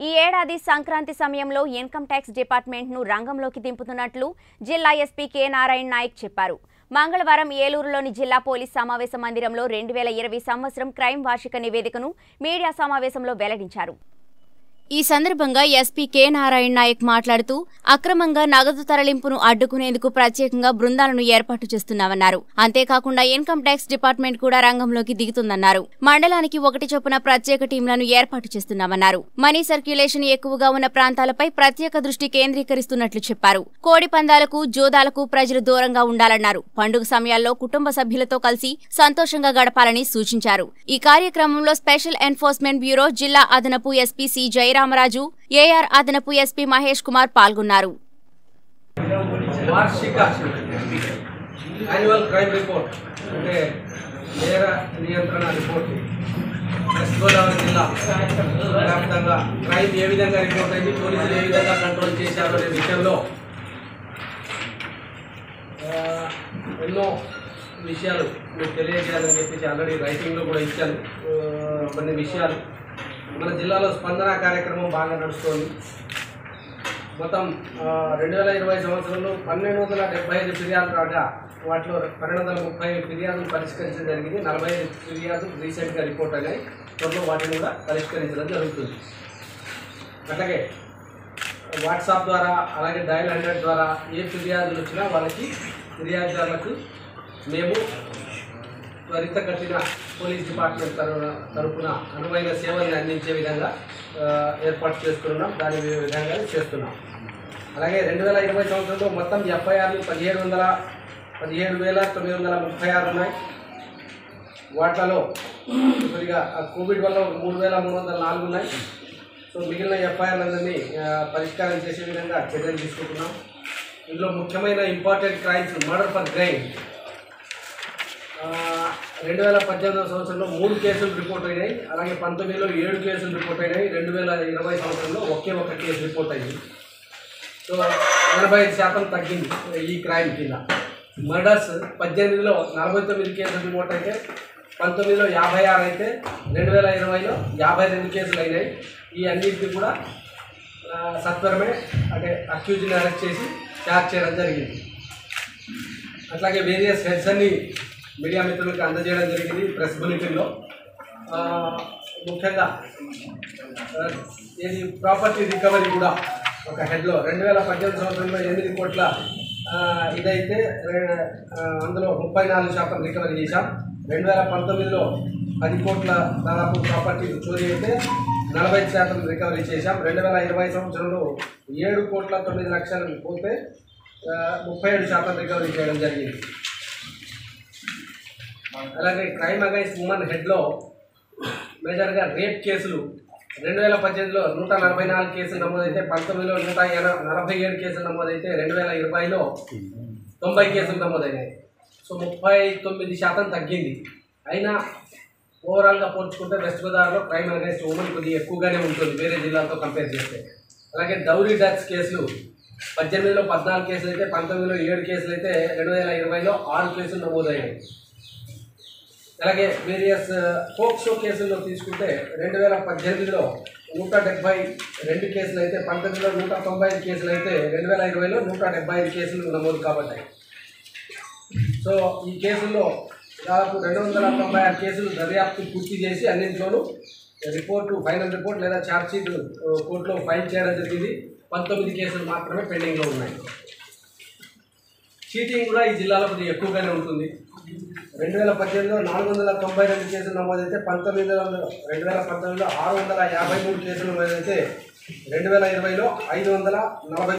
ఈ ఏడాది సంక్రాంతి సమయంలో ఇన్కమ్ ట్యాక్స్ డిపార్ట్మెంట్ను రంగంలోకి దింపుతున్నట్లు జిల్లా ఎస్పీ కె నారాయణ నాయక్ చెప్పారు మంగళవారం ఏలూరులోని జిల్లా పోలీస్ సమావేశ మందిరంలో రెండు వేల ఇరవై సంవత్సరం క్రైమ్ వార్షిక నివేదికను మీడియా సమావేశంలో వెల్లడించారు ఈ సందర్భంగా ఎస్పీ కె నారాయణ నాయక్ మాట్లాడుతూ అక్రమంగా నగదు తరలింపును అడ్డుకునేందుకు ప్రత్యేకంగా బృందాలను ఏర్పాటు చేస్తున్నామన్నారు అంతేకాకుండా ఇన్కమ్ ట్యాక్స్ డిపార్ట్మెంట్ కూడా రంగంలోకి దిగుతుందన్నారు మండలానికి ఒకటి చొప్పున ప్రత్యేక టీంలను ఏర్పాటు చేస్తున్నామన్నారు మనీ సర్క్యులేషన్ ఎక్కువగా ఉన్న ప్రాంతాలపై ప్రత్యేక దృష్టి కేంద్రీకరిస్తున్నట్లు చెప్పారు కోడి పందాలకు జోదాలకు ప్రజలు దూరంగా ఉండాలన్నారు పండుగ సమయాల్లో కుటుంబ సభ్యులతో కలిసి సంతోషంగా గడపాలని సూచించారు ఈ కార్యక్రమంలో స్పెషల్ ఎన్ఫోర్స్మెంట్ బ్యూరో జిల్లా అదనపు ఎస్పీ సి జయరామరాజు ఏఆర్ అదనపు ఎస్పీ మహేష్ కుమార్ పాల్గొన్నారు వార్షిక యాన్యువల్ క్రైమ్ రిపోర్ట్ అంటే నేర నియంత్రణ రిపోర్ట్ వెస్ట్ గోదావరి జిల్లా వ్యాప్తంగా క్రైమ్ ఏ విధంగా రిపోర్ట్ అయింది పోలీసులు ఏ విధంగా కంట్రోల్ చేశారు అనే విషయంలో ఆ, ఎన్నో విషయాలు మీకు తెలియజేయాలని చెప్పేసి ఆల్రెడీ రైటింగ్లో కూడా ఇచ్చాను ఆ, కొన్ని విషయాలు మన జిల్లాలో స్పందన కార్యక్రమం బాగా నడుస్తోంది మొత్తం రెండు వేల ఇరవై సంవత్సరంలో పన్నెండు వందల డెబ్బై ఐదు ఫిర్యాదులు రాగా వాటిలో పన్నెండు వందల ముప్పై ఫిర్యాదులు పరిష్కరించడం జరిగింది నలభై ఐదు ఫిర్యాదులు రీసెంట్గా రిపోర్ట్ అయినాయి త్వరలో వాటిని కూడా పరిష్కరించడం జరుగుతుంది అట్లాగే వాట్సాప్ ద్వారా అలాగే డయల్ హండ్రెడ్ ద్వారా ఏ ఫిర్యాదులు వచ్చినా వాళ్ళకి ఫిర్యాదుదారులకు మేము త్వరితగతిన పోలీస్ డిపార్ట్మెంట్ తరఫున తరఫున అనువైన సేవల్ని అందించే విధంగా ఆ, ఏర్పాటు చేస్తున్నాం దాని విధంగా చేస్తున్నాం అలాగే రెండు వేల ఇరవై సంవత్సరంలో మొత్తం ఎఫ్ఐఆర్లు పదిహేడు వందల పదిహేడు వేల తొమ్మిది వందల ముప్పై ఆరు ఉన్నాయి వాటిలో కొద్దిగా ఆ కోవిడ్ వల్ల మూడు వేల మూడు వందల నాలుగు ఉన్నాయి సో మిగిలిన ఎఫ్ఐఆర్లందరినీ ఆ, పరిష్కారం చేసే విధంగా చర్యలు తీసుకుంటున్నాం ఇందులో ముఖ్యమైన important crimes murder for gain రెండు వేల పద్దెనిమిదవ సంవత్సరంలో మూడు కేసులు రిపోర్ట్ అయినాయి అలాగే పంతొమ్మిదిలో ఏడు కేసులు రిపోర్ట్ అయినాయి రెండు వేల ఇరవై సంవత్సరంలో ఒకే ఒక కేసు రిపోర్ట్ అయింది సో ఎనభై ఐదు శాతం తగ్గింది ఈ క్రైమ్ కింద మర్డర్స్ పద్దెనిమిదిలో నలభై తొమ్మిది కేసులు రిపోర్ట్ అయితే పంతొమ్మిదిలో యాభై ఆరు అయితే రెండు వేల ఇరవైలో యాభై రెండు కేసులు అయినాయి ఈ అన్నింటికి కూడా ఆ, సత్వరమే అంటే అక్యూజ్ని అరెస్ట్ చేసి ఛార్జ్ చేయడం జరిగింది అట్లాగే వేరియస్ హెడ్స్ అన్ని మీడియా మిత్రులకు అందజేయడం జరిగింది ప్రెస్ బులెటిన్లో ఆ, ముఖ్యంగా ఆ, ఇది ప్రాపర్టీ రికవరీ కూడా ఒక హెడ్లో రెండు వేల పద్దెనిమిది సంవత్సరంలో ఎనిమిది కోట్ల ఆ, ఇదైతే రె- ఆ, అందులో ముప్పై నాలుగు శాతం రికవరీ చేశాం రెండు వేల పంతొమ్మిదిలో పది కోట్ల దాదాపు ప్రాపర్టీ చోరీ అయితే నలభై శాతం రికవరీ చేశాం రెండు వేల ఇరవై సంవత్సరంలో ఏడు కోట్ల తొమ్మిది లక్షలు పోతే ఆ, ముప్పై ఏడు శాతం రికవరీ చేయడం జరిగింది అలాగే క్రైమ్ అగైన్స్ ఉమెన్ హెడ్లో మేజర్గా రేప్ కేసులు రెండు వేల పద్దెనిమిదిలో నూట నలభై నాలుగు కేసులు నమోదైతే పంతొమ్మిదిలో నూట ఎన- నలభై ఏడు కేసులు నమోదైతే రెండు వేల ఇరవైలో తొంభై కేసులు నమోదైనాయి సో ముప్పై తొమ్మిది శాతం తగ్గింది అయినా ఓవరాల్గా పోల్చుకుంటే వెస్ట్ గోదావరిలో క్రైమ్ అగైన్స్ ఉమెన్ కొద్దిగా ఎక్కువగానే ఉంటుంది వేరే జిల్లాలతో కంపేర్ చేస్తే అలాగే డౌరీ డ్రగ్స్ కేసులు పద్దెనిమిదిలో పద్నాలుగు కేసులు అయితే పంతొమ్మిదిలో ఏడు కేసులు అయితే రెండు వేల ఇరవైలో ఆరు కేసులు నమోదయ్యాయి అలాగే వేరియస్ పోక్సో కేసుల్లో తీసుకుంటే రెండు వేల పద్దెనిమిదిలో నూట డెబ్బై రెండు కేసులు అయితే పంతొమ్మిదిలో నూట తొంభై ఐదు కేసులు అయితే రెండు వేల ఇరవైలో నూట డెబ్బై ఐదు కేసులు నమోదు కాబట్టాయి సో ఈ కేసుల్లో దాదాపు రెండు వందల తొంభై ఆరు కేసులు దర్యాప్తు పూర్తి చేసి అన్నింటిలోనూ రిపోర్టు ఫైనల్ రిపోర్ట్ లేదా ఛార్జ్ షీట్ కోర్టులో ఫైల్ చేయడం జరిగింది పంతొమ్మిది కేసులు మాత్రమే పెండింగ్లో ఉన్నాయి చీటింగ్ కూడా ఈ జిల్లాలో కొద్దిగా ఎక్కువగానే ఉంటుంది రెండు వేల పద్దెనిమిదిలో నాలుగు వందల తొంభై రెండు కేసులు నమోదైతే పంతొమ్మిది వందల రెండు వేల పంతొమ్మిదిలో ఆరు వందల యాభై మూడు కేసులు నమోదైతే రెండు వేల ఇరవైలో ఐదు వందల నలభై